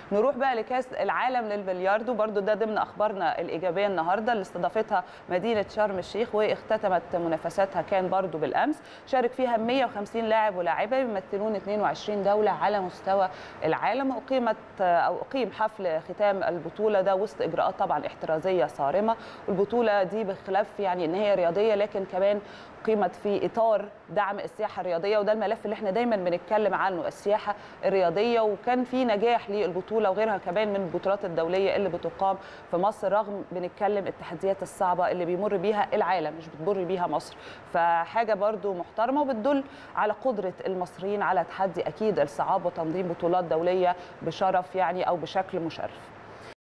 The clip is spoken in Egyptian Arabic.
نروح بقى لكاس العالم للبلياردو برضو ده ضمن اخبارنا الايجابيه النهارده اللي استضافتها مدينه شرم الشيخ واختتمت منافساتها كان برضو بالامس شارك فيها 150 لاعب ولاعبه يمثلون 22 دوله على مستوى العالم اقيمت او اقيم حفل ختام البطوله ده وسط اجراءات طبعا احترازيه صارمه والبطوله دي بخلاف يعني ان هي رياضيه لكن كمان قيمت في اطار دعم السياحه الرياضيه وده الملف اللي احنا دايما بنتكلم عنه السياحه الرياضيه وكان في نجاح للبطوله وغيرها كمان من البطولات الدوليه اللي بتقام في مصر رغم بنتكلم التحديات الصعبه اللي بيمر بيها العالم مش بتمر بيها مصر فحاجه برضو محترمه وبتدل على قدره المصريين على تحدي اكيد الصعاب وتنظيم بطولات دوليه بشرف يعني او بشكل مشرف